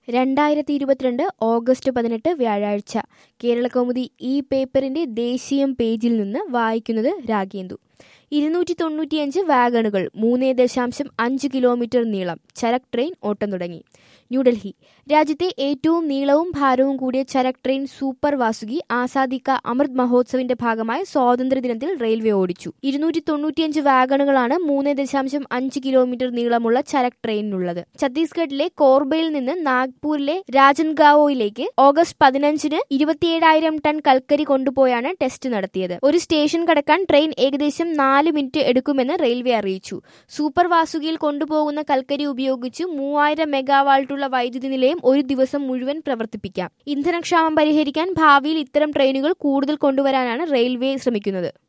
രണ്ടായിരത്തി ഇരുപത്തിരണ്ട് ഓഗസ്റ്റ് പതിനെട്ട് വ്യാഴാഴ്ച കേരളകൗമുദി ഈ പേപ്പറിന്റെ ദേശീയം പേജിൽ നിന്ന് വായിക്കുന്നത് രാഗേന്ദു ഇരുന്നൂറ്റി തൊണ്ണൂറ്റിയഞ്ച് വാഗണുകൾ മൂന്ന് ദശാംശം അഞ്ച് കിലോമീറ്റർ നീളം ചരക് ട്രെയിൻ ഓട്ടം തുടങ്ങി ന്യൂഡൽഹി രാജ്യത്തെ ഏറ്റവും നീളവും ഭാരവും കൂടിയ ചരക് ട്രെയിൻ സൂപ്പർ വാസുകി ആസാദി കാ അമൃത് മഹോത്സവിന്റെ ഭാഗമായി സ്വാതന്ത്ര്യദിനത്തിൽ റെയിൽവേ ഓടിച്ചു ഇരുന്നൂറ്റി തൊണ്ണൂറ്റിയഞ്ച് വാഗണുകളാണ് മൂന്ന് ദശാംശം അഞ്ച് കിലോമീറ്റർ നീളമുള്ള ചരക് ട്രെയിനിനുള്ളത് ഛത്തീസ്ഗഡിലെ കോർബയിൽ നിന്ന് നാഗ്പൂരിലെ രാജൻഗാവോയിലേക്ക് ഓഗസ്റ്റ് പതിനഞ്ചിന് ഇരുപത്തിയേഴായിരം ടൺ കൽക്കരി കൊണ്ടുപോയാണ് ടെസ്റ്റ് നടത്തിയത് ഒരു സ്റ്റേഷൻ കടക്കാൻ ട്രെയിൻ ഏകദേശം നാല് മിനിറ്റ് എടുക്കുമെന്ന് റെയിൽവേ അറിയിച്ചു സൂപ്പർ വാസുകിയിൽ കൊണ്ടുപോകുന്ന കൽക്കരി ഉപയോഗിച്ച് മൂവായിരം മെഗാവാൾട്ടുള്ള വൈദ്യുതി നിലയം ഒരു ദിവസം മുഴുവൻ പ്രവർത്തിപ്പിക്കാം ഇന്ധനക്ഷാമം പരിഹരിക്കാൻ ഭാവിയിൽ ഇത്തരം ട്രെയിനുകൾ കൂടുതൽ കൊണ്ടുവരാനാണ് റെയിൽവേ ശ്രമിക്കുന്നത്